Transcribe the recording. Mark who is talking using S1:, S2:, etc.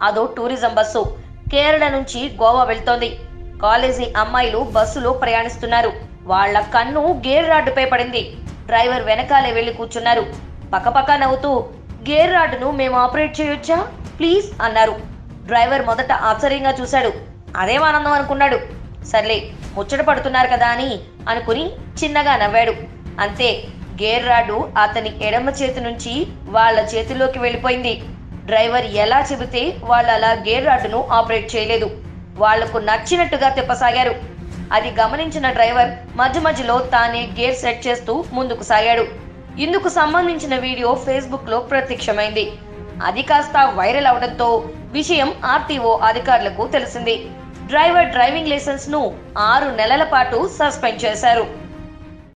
S1: అదో tourism bus Kerala నుంచి గోవా వెళ్తోంది కాలేజీ అమ్మాయిలు బస్సులో ప్రయాణిస్తున్నారు వాళ్ళ కన్ను గేర్ రాడ్డుపై పడింది డ్రైవర్ వెనకాలే వెళ్లి కూర్చున్నారు పక్కపక్క నవ్వుతూ గేర్ రాడ్డును మేము ఆపరేట్ చేయొచ్చా ప్లీజ్ అన్నారు డ్రైవర్ మొదట ఆశ్చర్యంగా చూశాడు అదేం ఆనందం అనుకున్నాడు సర్లే ముచ్చట పడుతున్నారు కదా అని అనుకుని చిన్నగా నవ్వాడు అంతే గేర్ రాడ్డు అతని ఎడమ చేతి నుంచి వాళ్ళ చేతిలోకి వెళ్ళిపోయింది డ్రైవర్ ఎలా చెబితే వాళ్ళు అలా గేర్ రాడ్డును ఆపరేట్ చేయలేదు వాళ్లకు నచ్చినట్టుగా తిప్పసాగారు అది గమనించిన డ్రైవర్ మధ్య మధ్యలో తానే గేర్ సెట్ చేస్తూ ముందుకు సాగాడు ఇందుకు సంబంధించిన వీడియో ఫేస్బుక్ లో ప్రత్యక్షమైంది అది కాస్త వైరల్ అవడంతో విషయం ఆర్టీఓ అధికారులకు తెలిసింది డ్రైవర్ డ్రైవింగ్ లైసెన్స్ ను ఆరు నెలల పాటు సస్పెండ్ చేశారు